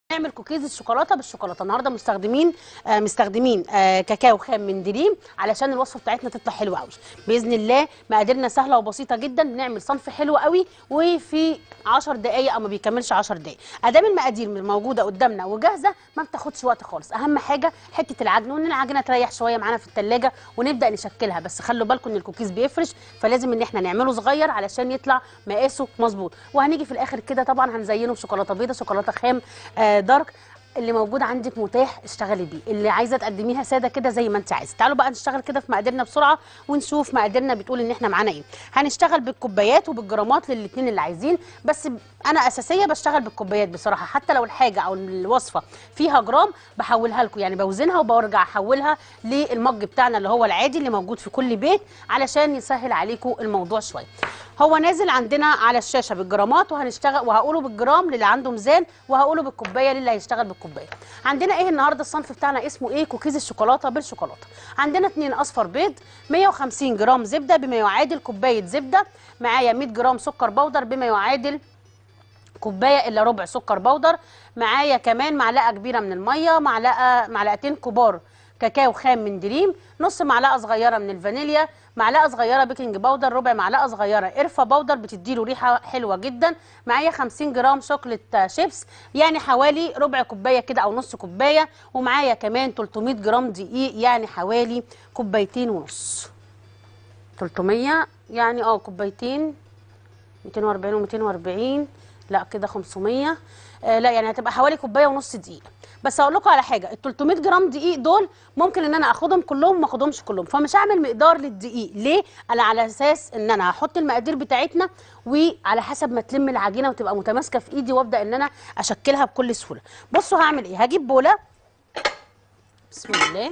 نعمل كوكيز الشوكولاته بالشوكولاته النهارده مستخدمين آه مستخدمين آه كاكاو خام من دريم علشان الوصفه بتاعتنا تطلع حلوه قوي باذن الله مقاديرنا سهله وبسيطه جدا بنعمل صنف حلو قوي وفي 10 دقائق او ما بيكملش 10 دقائق ادام المقادير موجوده قدامنا وجاهزه ما بتاخدش وقت خالص اهم حاجه حته العجن وان العجينه تريح شويه معانا في الثلاجه ونبدا نشكلها بس خلوا بالكم ان الكوكيز بيفرش فلازم ان احنا نعمله صغير علشان يطلع مقاسه مظبوط وهنيجي في الاخر كده طبعا هنزينه بشوكولاته بيضاء شوكولاته خام آه دارك اللي موجود عندك متاح اشتغلي بيه اللي عايزه تقدميها ساده كده زي ما انت عايزه تعالوا بقى نشتغل كده في مقاديرنا بسرعه ونشوف مقاديرنا بتقول ان احنا معانا ايه هنشتغل بالكوبايات وبالجرامات للاثنين اللي عايزين بس ب- انا اساسيه بشتغل بالكوبايات بصراحه حتى لو الحاجه او الوصفه فيها جرام بحولها لكم يعني بوزنها وبرجع احولها للمج بتاعنا اللي هو العادي اللي موجود في كل بيت علشان يسهل عليكم الموضوع شويه هو نازل عندنا على الشاشه بالجرامات وهنشتغل وهقوله بالجرام للي عنده ميزان وهقوله بالكوبايه للي هيشتغل بالكوبايه عندنا ايه النهارده الصنف بتاعنا اسمه ايه كوكيز الشوكولاته بالشوكولاته عندنا اتنين اصفر بيض 150 جرام زبده بما يعادل كوبايه زبده معايا 100 جرام سكر بودر بما يعادل كوبايه الا ربع سكر بودر معايا كمان معلقه كبيره من الميه معلقه معلقتين كبار كاكاو خام من دريم نص معلقه صغيره من الفانيليا معلقه صغيره بيكنج باودر ربع معلقه صغيره قرفه باودر بتديله ريحه حلوه جدا معايا 50 جرام شوكليت شيبس يعني حوالي ربع كوبايه كده او نص كوبايه ومعايا كمان 300 جرام دقيق يعني حوالي كوبايتين ونص 300 يعني اه كوبايتين 240 و240 لا كده 500 آه لا يعني هتبقى حوالي كوبايه ونص دقيق بس هقول لكم على حاجه ال 300 جرام دقيق دول ممكن ان انا اخدهم كلهم وما اخدهمش كلهم فمش هعمل مقدار للدقيق ليه انا على اساس ان انا هحط المقادير بتاعتنا وعلى حسب ما تلم العجينه وتبقى متماسكه في ايدي وابدا ان انا اشكلها بكل سهوله بصوا هعمل ايه هجيب بوله بسم الله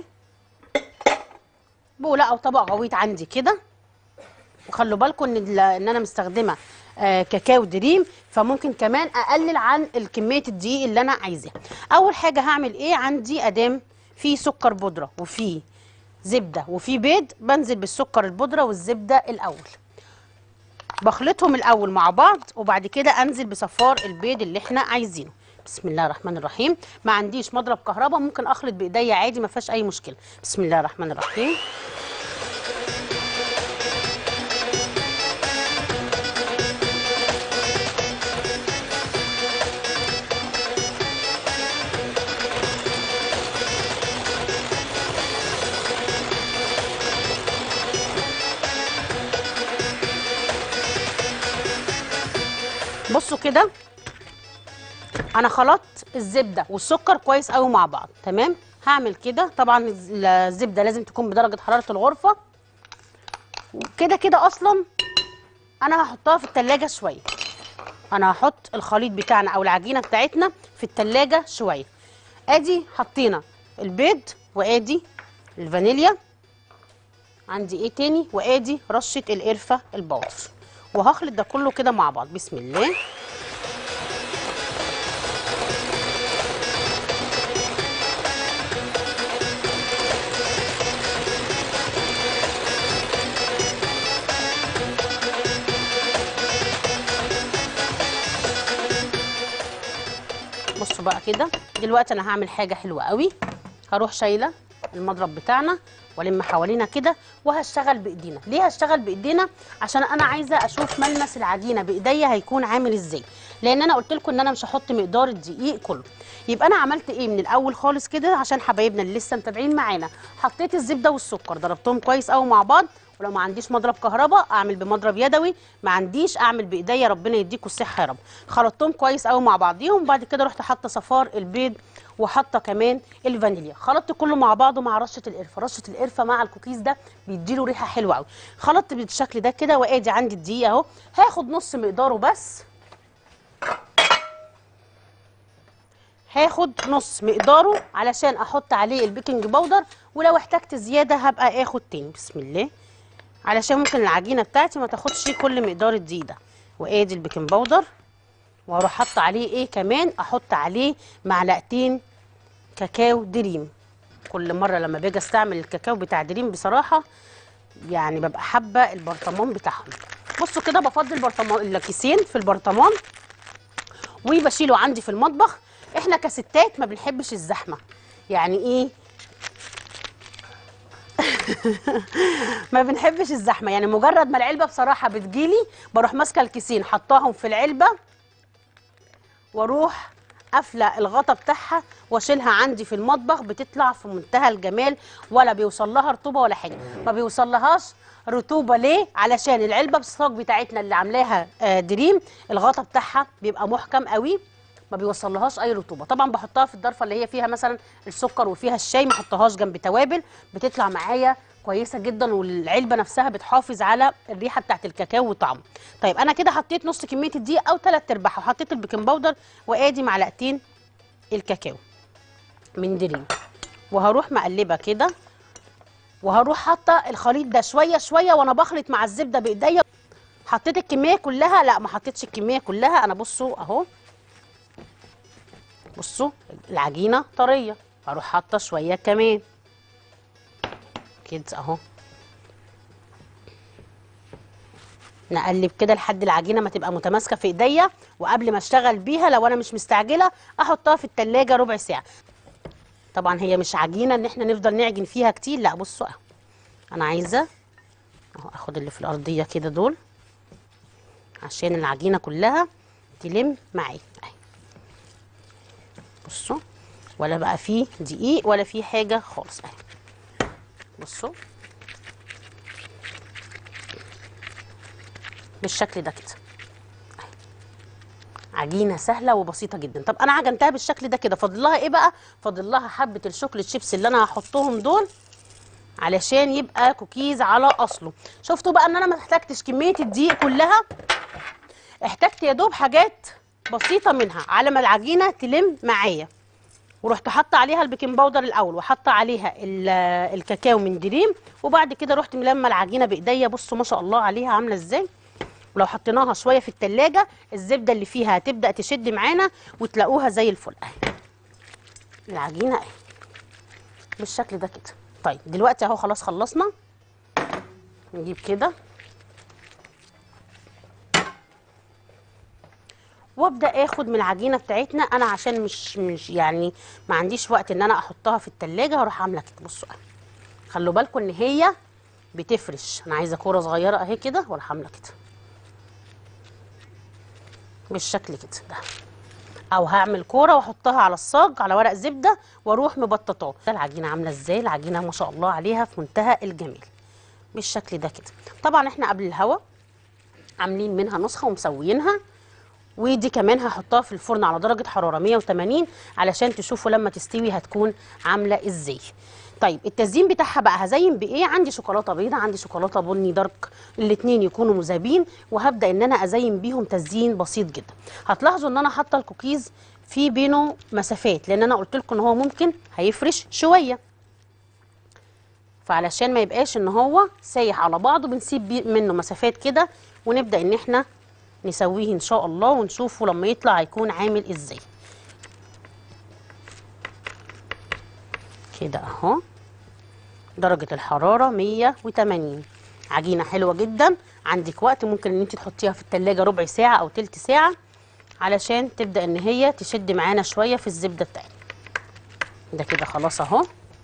بوله او طبق غويط عندي كده وخلوا بالكم ان ال- ان انا مستخدمه آه، كاكاو دريم فممكن كمان اقلل عن الكميه الدقيق اللي انا عايزاها اول حاجه هعمل ايه عندي ادام في سكر بودره وفي زبده وفي بيض بنزل بالسكر البودره والزبده الاول بخلطهم الاول مع بعض وبعد كده انزل بصفار البيض اللي احنا عايزينه بسم الله الرحمن الرحيم ما عنديش مضرب كهرباء ممكن اخلط بايديا عادي ما فيهاش اي مشكله بسم الله الرحمن الرحيم بصوا كده انا خلطت الزبده والسكر كويس قوي مع بعض تمام هعمل كده طبعا الز- الزبده لازم تكون بدرجه حراره الغرفه وكده كده اصلا انا هحطها في التلاجة شويه انا هحط الخليط بتاعنا او العجينه بتاعتنا في التلاجة شويه ادي حطينا البيض وادي الفانيليا عندي ايه تاني وادي رشه القرفه البودر وهخلط ده كله كده مع بعض بسم الله بصوا بقى كده دلوقتي انا هعمل حاجه حلوه قوي هروح شايله المضرب بتاعنا والم حوالينا كده وهشتغل بايدينا ليه هشتغل بايدينا عشان انا عايزه اشوف ملمس العجينه بايديا هيكون عامل ازاي لان انا قلت لكم ان انا مش هحط مقدار الدقيق كله يبقى انا عملت ايه من الاول خالص كده عشان حبايبنا اللي لسه متابعين معانا حطيت الزبده والسكر ضربتهم كويس قوي مع بعض ولو ما عنديش مضرب كهرباء اعمل بمضرب يدوي ما عنديش اعمل بايديا ربنا يديكوا الصحه يا رب خلطتهم كويس قوي مع بعضيهم بعد كده رحت حاطه صفار البيض وحاطه كمان الفانيليا خلطت كله مع بعضه مع رشه القرفه رشه القرفه مع الكوكيز ده بيديله ريحه حلوه قوي خلطت بالشكل ده كده وادي عندي الدقيق اهو هاخد نص مقداره بس هاخد نص مقداره علشان احط عليه البيكنج باودر ولو احتجت زياده هبقى اخد تاني بسم الله علشان ممكن العجينه بتاعتي ما تاخدش كل مقدار الدقيق ده وادي البيكنج باودر واروح حاطه عليه ايه كمان احط عليه معلقتين كاكاو دريم كل مره لما باجي استعمل الكاكاو بتاع دريم بصراحه يعني ببقى حابه البرطمان بتاعهم بصوا كده بفضي البرطمان الكيسين في البرطمان وبشيله عندي في المطبخ احنا كستات ما بنحبش الزحمه يعني ايه ما بنحبش الزحمه يعني مجرد ما العلبه بصراحه بتجيلي بروح ماسكه الكيسين حطاهم في العلبه واروح قافله الغطا بتاعها واشيلها عندي في المطبخ بتطلع في منتهى الجمال ولا بيوصل لها رطوبه ولا حاجه ما بيوصل لهاش رطوبه ليه علشان العلبه بالصاج بتاعتنا اللي عاملاها آه، دريم الغطا بتاعها بيبقى محكم قوي ما بيوصل لهاش اي رطوبه طبعا بحطها في الضرفه اللي هي فيها مثلا السكر وفيها الشاي ما احطهاش جنب توابل بتطلع معايا كويسه جدا والعلبه نفسها بتحافظ على الريحه بتاعت الكاكاو وطعمه طيب انا كده حطيت نص كميه الدقيق او ثلاث ارباعها وحطيت البيكنج باودر وادي معلقتين الكاكاو من دريم وهروح مقلبه كده وهروح حاطه الخليط ده شويه شويه وانا بخلط مع الزبده بايديا حطيت الكميه كلها لا ما حطيتش الكميه كلها انا بصوا اهو بصوا العجينه طريه هروح حاطه شويه كمان كده اهو نقلب كده لحد العجينه ما تبقى متماسكه في ايديا وقبل ما اشتغل بيها لو انا مش مستعجله احطها في التلاجة ربع ساعه طبعا هي مش عجينه ان احنا نفضل نعجن فيها كتير لا بصوا اهو انا عايزه اهو اخد اللي في الارضيه كده دول عشان العجينه كلها تلم معايا اهي بصوا ولا بقى فيه دقيق ولا فيه حاجه خالص اهي بصوا بالشكل ده كده أهي. عجينه سهله وبسيطه جدا طب انا عجنتها بالشكل ده كده فاضل لها ايه بقى فاضل لها حبه الشوكليت شيبس اللي انا هحطهم دول علشان يبقى كوكيز على اصله شفتوا بقى ان انا ما احتاجتش كميه الدقيق كلها احتجت يا دوب حاجات بسيطه منها على ما العجينه تلم معايا ورحت حاطه عليها البيكنج باودر الاول وحاطه عليها ال- الكاكاو من دريم وبعد كده رحت ملمه العجينه بايديا بصوا ما شاء الله عليها عامله ازاي ولو حطيناها شويه في التلاجة الزبده اللي فيها هتبدا تشد معانا وتلاقوها زي الفل اهي العجينه اهي بالشكل ده كده طيب دلوقتي اهو خلاص خلصنا نجيب كده وابدا اخد من العجينه بتاعتنا انا عشان مش مش يعني ما عنديش وقت ان انا احطها في التلاجة هروح عامله كده بصوا اهي خلوا بالكم ان هي بتفرش انا عايزه كوره صغيره اهي كده واروح عامله كده بالشكل كده ده او هعمل كوره واحطها على الصاج على ورق زبده واروح مبططاه ده العجينه عامله ازاي العجينه ما شاء الله عليها في منتهى الجمال بالشكل ده كده طبعا احنا قبل الهوا عاملين منها نسخه ومسويينها ودي كمان هحطها في الفرن على درجه حراره 180 علشان تشوفوا لما تستوي هتكون عامله ازاي طيب التزيين بتاعها بقى هزين بايه عندي شوكولاته بيضاء عندي شوكولاته بني دارك الاثنين يكونوا مذابين وهبدا ان انا ازين بيهم تزيين بسيط جدا هتلاحظوا ان انا حاطه الكوكيز في بينه مسافات لان انا قلت لكم ان هو ممكن هيفرش شويه فعلشان ما يبقاش ان هو سايح على بعضه بنسيب بي- منه مسافات كده ونبدا ان احنا نسويه ان شاء الله ونشوفه لما يطلع هيكون عامل ازاي كده اهو درجة الحرارة 180 عجينة حلوة جدا عندك وقت ممكن ان انت تحطيها في التلاجة ربع ساعة او تلت ساعة علشان تبدأ ان هي تشد معانا شوية في الزبدة بتاعتنا ده كده خلاص اهو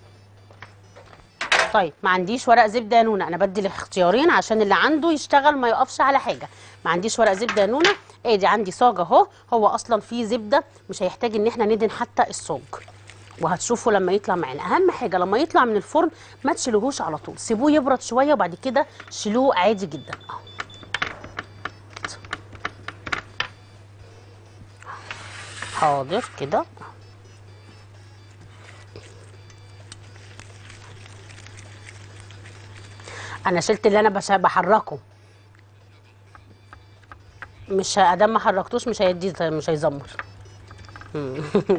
طيب ما عنديش ورق زبده يا نونه انا بدي الاختيارين عشان اللي عنده يشتغل ما يقفش على حاجه ما عنديش ورق زبده يا نونه ادي عندي صاج اهو هو اصلا فيه زبده مش هيحتاج ان احنا ندهن حتى الصاج وهتشوفوا لما يطلع معانا اهم حاجه لما يطلع من الفرن ما تشيلوهوش على طول سيبوه يبرد شويه وبعد كده شيلوه عادي جدا اهو حاضر كده انا شلت اللي انا بش- بحركه مش ه- ادام ما حركتوش مش هيدي مش هيزمر مم.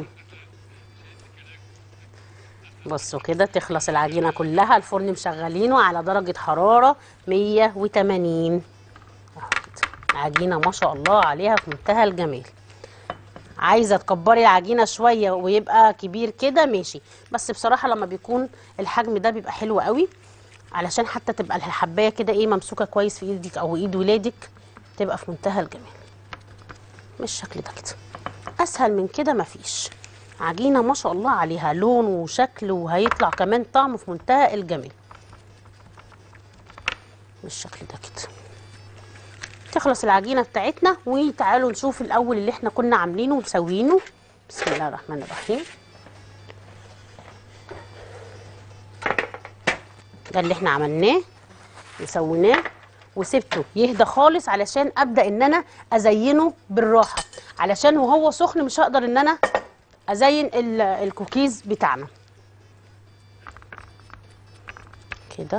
بصوا كده تخلص العجينه كلها الفرن مشغلينه على درجه حراره 180 أهو كده. عجينه ما شاء الله عليها في منتهى الجمال عايزه تكبري العجينه شويه ويبقى كبير كده ماشي بس بصراحه لما بيكون الحجم ده بيبقى حلو قوي علشان حتى تبقى الحبايه كده ايه ممسوكه كويس في ايدك او ايد ولادك تبقى في منتهى الجمال بالشكل ده كده اسهل من كده مفيش عجينه ما شاء الله عليها لون وشكل وهيطلع كمان طعم في منتهى الجمال بالشكل ده كده تخلص العجينه بتاعتنا وتعالوا نشوف الاول اللي احنا كنا عاملينه ومسوينه بسم الله الرحمن الرحيم ده اللي احنا عملناه وسويناه وسبته يهدى خالص علشان ابدا ان انا ازينه بالراحه علشان وهو سخن مش هقدر ان انا ازين ال- الكوكيز بتاعنا كده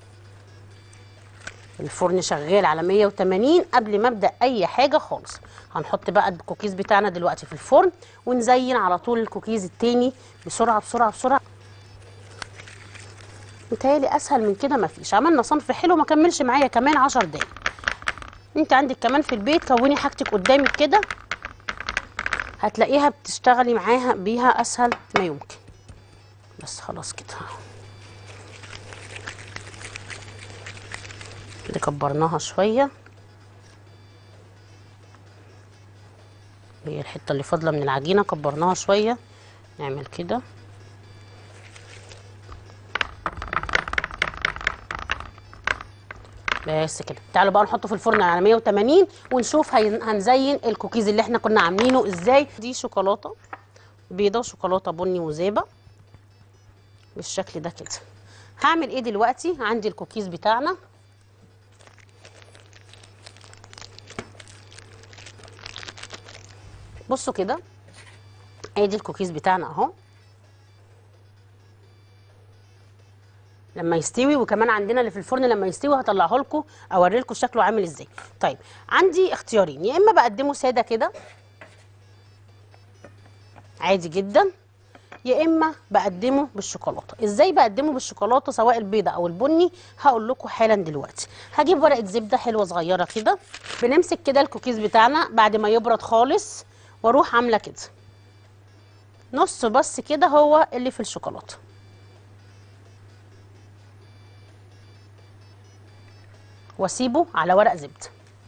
الفرن شغال على 180 قبل ما ابدا اي حاجه خالص هنحط بقى الكوكيز بتاعنا دلوقتي في الفرن ونزين على طول الكوكيز التاني بسرعه بسرعه بسرعه متهيألي اسهل من كده مفيش عملنا صنف حلو ما كملش معايا كمان 10 دقايق انت عندك كمان في البيت كوني حاجتك قدامك كده هتلاقيها بتشتغلي معاها بيها اسهل ما يمكن بس خلاص كده دي كبرناها شويه هي الحته اللي فاضله من العجينه كبرناها شويه نعمل كده بس كده تعالوا بقى نحطه في الفرن على 180 ونشوف هين- هنزين الكوكيز اللي احنا كنا عاملينه ازاي دي شوكولاته بيضه وشوكولاته بني وزيبه بالشكل ده كده هعمل ايه دلوقتي عندي الكوكيز بتاعنا بصوا كده ادي الكوكيز بتاعنا اهو لما يستوي وكمان عندنا اللي في الفرن لما يستوي هطلعه لكم اوري لكم شكله عامل ازاي طيب عندي اختيارين يا اما بقدمه ساده كده عادي جدا يا اما بقدمه بالشوكولاته ازاي بقدمه بالشوكولاته سواء البيضه او البني هقول لكم حالا دلوقتي هجيب ورقه زبده حلوه صغيره كده بنمسك كده الكوكيز بتاعنا بعد ما يبرد خالص واروح عامله كده نص بس كده هو اللي في الشوكولاته واسيبه على ورق زبده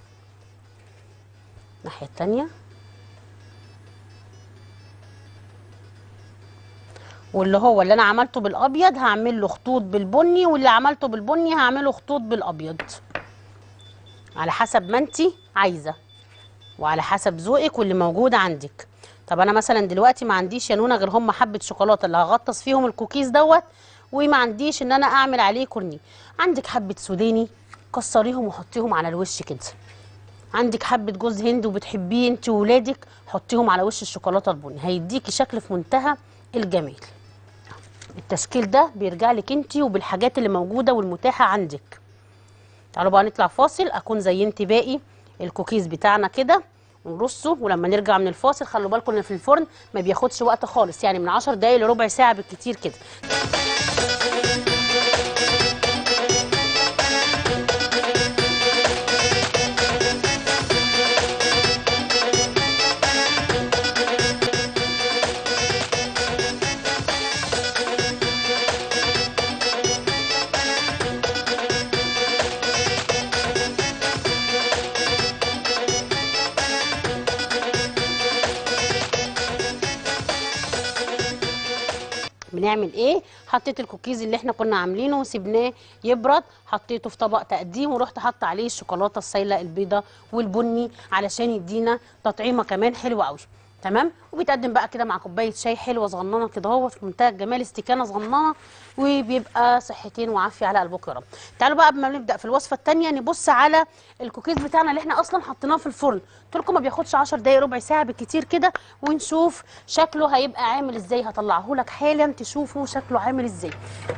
الناحيه التانيه واللي هو اللي انا عملته بالابيض هعمل له خطوط بالبني واللي عملته بالبني هعمله خطوط بالابيض على حسب ما انت عايزه وعلى حسب ذوقك واللي موجود عندك طب انا مثلا دلوقتي ما عنديش يا نونه غير هم حبه شوكولاته اللي هغطس فيهم الكوكيز دوت وما عنديش ان انا اعمل عليه كورني عندك حبه سوداني كسريهم وحطيهم على الوش كده عندك حبه جوز هند وبتحبيه انت وولادك حطيهم على وش الشوكولاته البني هيديكي شكل في منتهى الجمال التشكيل ده بيرجع لك انت وبالحاجات اللي موجوده والمتاحه عندك تعالوا بقى نطلع فاصل اكون زينت باقي الكوكيز بتاعنا كده ونرصه ولما نرجع من الفاصل خلوا بالكم ان في الفرن ما بياخدش وقت خالص يعني من 10 دقايق لربع ساعه بالكتير كده بنعمل ايه حطيت الكوكيز اللي احنا كنا عاملينه وسبناه يبرد حطيته في طبق تقديم ورحت حاطه عليه الشوكولاته السايله البيضه والبني علشان يدينا تطعيمه كمان حلوه قوي تمام وبيتقدم بقى كده مع كوبايه شاي حلوه صغننه كده اهو في منتهى الجمال استكانه صغننه وبيبقى صحتين وعافيه على قلبكم يا رب تعالوا بقى قبل ما نبدا في الوصفه الثانيه نبص على الكوكيز بتاعنا اللي احنا اصلا حطيناه في الفرن قلت لكم ما بياخدش 10 دقايق ربع ساعه بالكتير كده ونشوف شكله هيبقى عامل ازاي هطلعه لك حالا تشوفوا شكله عامل ازاي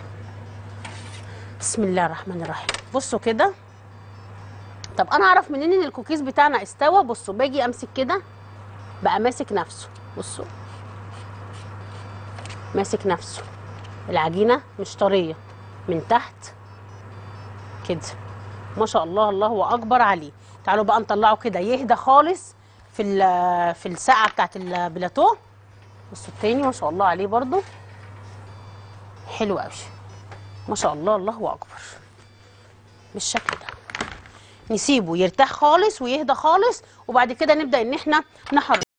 بسم الله الرحمن الرحيم بصوا كده طب انا اعرف منين ان الكوكيز بتاعنا استوى بصوا باجي امسك كده بقى ماسك نفسه بصوا ماسك نفسه العجينه مش طريه من تحت كده ما شاء الله الله اكبر عليه تعالوا بقى نطلعه كده يهدى خالص في ال- في الساعه بتاعت البلاتو بصوا التاني ما شاء الله عليه برضو حلو قوي ما شاء الله الله اكبر بالشكل ده نسيبه يرتاح خالص ويهدى خالص وبعد كده نبدا ان احنا نحرك